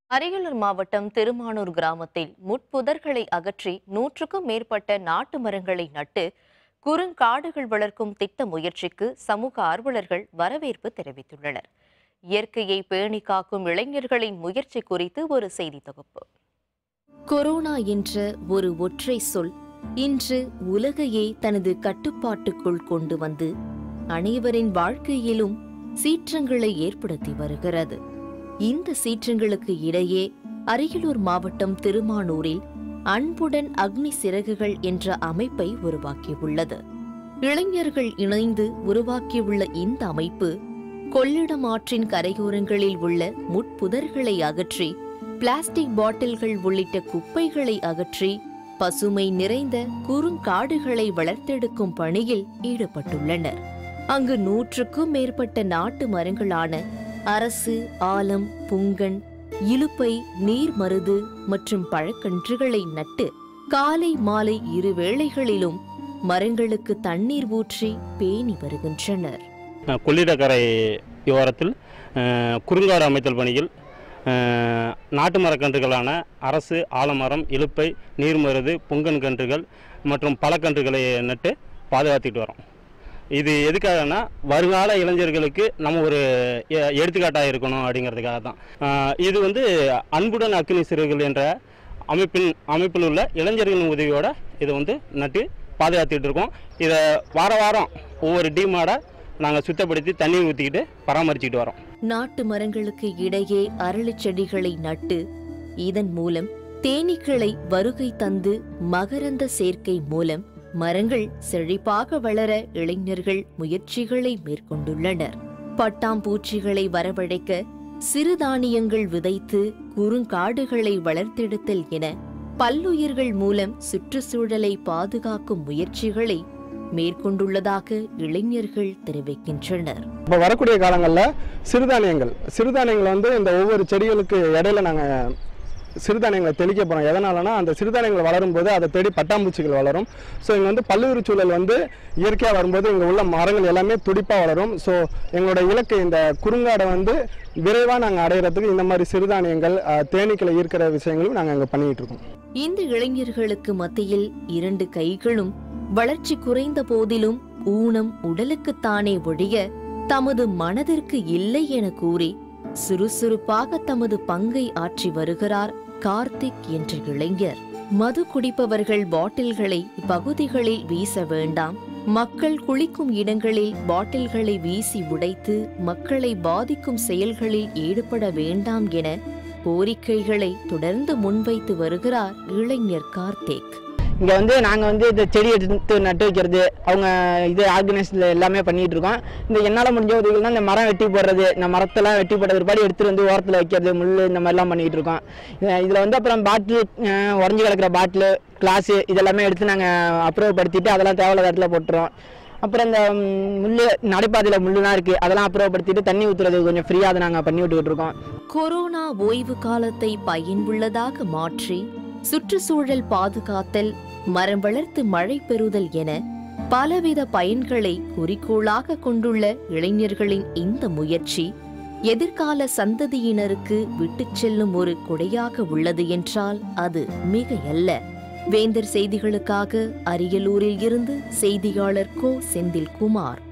அரியலூர் மாவட்டம் திருமானூர் கிராமத்தில் முட்புதர்களை அகற்றி நூற்றுக்கும் மேற்பட்ட நாட்டு மரங்களை நட்டு குறுங்காடுகள் வளர்க்கும் திட்ட முயற்சிக்கு சமூக ஆர்வலர்கள் வரவேற்பு தெரிவித்துள்ளனர் இயற்கையை பேணி காக்கும் இளைஞர்களின் முயற்சி குறித்து ஒரு செய்தி தொகுப்பு கொரோனா என்ற ஒரு ஒற்றை சொல் இன்று உலகையே தனது கட்டுப்பாட்டுக்குள் கொண்டு வந்து அனைவரின் வாழ்க்கையிலும் சீற்றங்களை ஏற்படுத்தி வருகிறது இந்த சீற்றங்களுக்கு இடையே அரியலூர் மாவட்டம் திருமானூரில் அன்புடன் அக்னி சிறகுகள் என்ற அமைப்பை உருவாக்கியுள்ளது இளைஞர்கள் இணைந்து உருவாக்கியுள்ள இந்த அமைப்பு கொள்ளிடம் ஆற்றின் கரையோரங்களில் உள்ள முட்புதர்களை அகற்றி பிளாஸ்டிக் பாட்டில்கள் உள்ளிட்ட குப்பைகளை அகற்றி பசுமை நிறைந்த குறுங்காடுகளை வளர்த்தெடுக்கும் பணியில் ஈடுபட்டுள்ளனர் அங்கு நூற்றுக்கும் மேற்பட்ட நாட்டு மரங்களான அரசு ஆலம் புங்கன் இலுப்பை நீர்மருது மற்றும் பழக்கன்றுகளை நட்டு காலை மாலை இரு வேளைகளிலும் மரங்களுக்கு தண்ணீர் ஊற்றி பேணி வருகின்றனர் அஹ் கொள்ளிடக்கரை ஓரத்தில் அஹ், குறுங்காடு அமைத்தல் பணியில் அஹ், நாட்டு மரக்கன்றுகளான அரசு ஆலமரம் இலுப்பை நீர்மருது புங்கன் கன்றுகள் மற்றும் பழக்கன்றுகளை நட்டு பாதுகாத்துட்டு வரோம் இது எதுக்காகனா வருங்கால இளைஞர்களுக்கு நம்ம ஒரு எ- எடுத்துக்காட்டாக இருக்கணும் அப்படிங்கிறதுக்காக தான் அஹ், இது வந்து அன்புடன் அக்னி சிறுகள் என்ற அமைப்பின் அமைப்பில் உள்ள இளைஞர்களின் உதவியோட இதை வந்து நட்டு பாதுகாத்துக்கிட்டு இருக்கோம் இதை வார வாரம் ஒவ்வொரு டீமோட நாங்கள் சுத்தப்படுத்தி தண்ணீர் ஊற்றிக்கிட்டு பராமரிச்சுக்கிட்டு வரோம் நாட்டு மரங்களுக்கு இடையே அரளிச் செடிகளை நட்டு இதன் மூலம் தேனீக்களை வருகை தந்து மகரந்த சேர்க்கை மூலம் மரங்கள் செழிப்பாக வளர இளைஞர்கள் முயற்சிகளை மேற்கொண்டுள்ளனர் பட்டாம்பூச்சிகளை வரவழைக்க சிறுதானியங்கள் விதைத்து குறுங்காடுகளை வளர்த்தெடுத்தல் என பல்லுயிர்கள் மூலம் சுற்றுச்சூழலை பாதுகாக்கும் முயற்சிகளை மேற்கொண்டுள்ளதாக இளைஞர்கள் தெரிவிக்கின்றனர் இப்போ வரக்கூடிய காலங்களில் சிறுதானியங்கள் சிறுதானியங்கள் வந்து இந்த ஒவ்வொரு செடிகளுக்கு இடையில நாங்கள் சிறுதானியங்களை தெளிக்க போகிறோம் எதனாலனா அந்த சிறுதானியங்கள் வளரும்போது அதை தேடி பட்டாம்பூச்சிகள் வளரும் ஸோ இங்கே வந்து பல்லுயிர் சூழல் வந்து இயற்கையாக வரும்போது இங்கே உள்ள மரங்கள் எல்லாமே துடிப்பாக வளரும் ஸோ எங்களோட இலக்கு இந்த குறுங்காடை வந்து விரைவாக நாங்கள் அடையிறதுக்கு இந்த மாதிரி சிறுதானியங்கள் அஹ், தேனீக்களை ஈர்க்கிற விஷயங்களும் நாங்கள் இங்கே பண்ணிகிட்டு இருக்கோம் இந்த இளைஞர்களுக்கு மத்தியில் இரண்டு கைகளும் வளர்ச்சி குறைந்த போதிலும் ஊனம் உடலுக்குத்தானே ஒழிய தமது மனதிற்கு இல்லை என கூறி சுறுசுறுப்பாக தமது பங்கை ஆற்றி வருகிறார் கார்த்திக் என்ற இளைஞர் மது குடிப்பவர்கள் பாட்டில்களை இப்பகுதிகளில் வீச வேண்டாம் மக்கள் குளிக்கும் இடங்களில் பாட்டில்களை வீசி உடைத்து மக்களை பாதிக்கும் செயல்களில் ஈடுபட வேண்டாம் என கோரிக்கைகளை தொடர்ந்து முன்வைத்து வருகிறார் இளைஞர் கார்த்திக் இங்கே வந்து நாங்கள் வந்து இந்த செடி எடுத்து நட்டு வைக்கிறது அவங்க இது ஆர்கனைஸில் எல்லாமே பண்ணிகிட்டு இருக்கோம் இந்த என்னால் முடிஞ்ச உதவிகள் தான் இந்த மரம் வெட்டி போடுறது இந்த மரத்தெல்லாம் வெட்டி போட்ட பிற்பாடு எடுத்துகிட்டு வந்து ஓரத்தில் வைக்கிறது முள் இந்த மாதிரிலாம் பண்ணிகிட்டு இருக்கோம் இதில் வந்து அப்புறம் பாட்டில் உடஞ்சி கிடக்கிற பாட்டில் கிளாஸு இதெல்லாமே எடுத்து நாங்கள் அப்ரூவ் படுத்திட்டு அதெல்லாம் தேவையில்லாத இடத்துல போட்டுறோம் அப்புறம் இந்த ம், முள்ளு நடைபாதையில் முள்ளுலாம் இருக்குது அதெல்லாம் அப்ரூவ் படுத்திட்டு தண்ணி ஊற்றுறது கொஞ்சம் ஃப்ரீயாக அதை நாங்கள் பண்ணி விட்டுக்கிட்டு இருக்கோம் கொரோனா ஓய்வு காலத்தை பயனுள்ளதாக மாற்றி சுற்றுச்சூழல் பாதுகாத்தல் மரம் வளர்த்து மழை பெறுதல் என பலவித பயன்களை குறிக்கோளாக கொண்டுள்ள இளைஞர்களின் இந்த முயற்சி எதிர்கால சந்ததியினருக்கு விட்டுச் செல்லும் ஒரு கொடையாக உள்ளது என்றால் அது மிகையல்ல வேந்தர் செய்திகளுக்காக அரியலூரில் இருந்து செய்தியாளர் கோ செந்தில்குமார்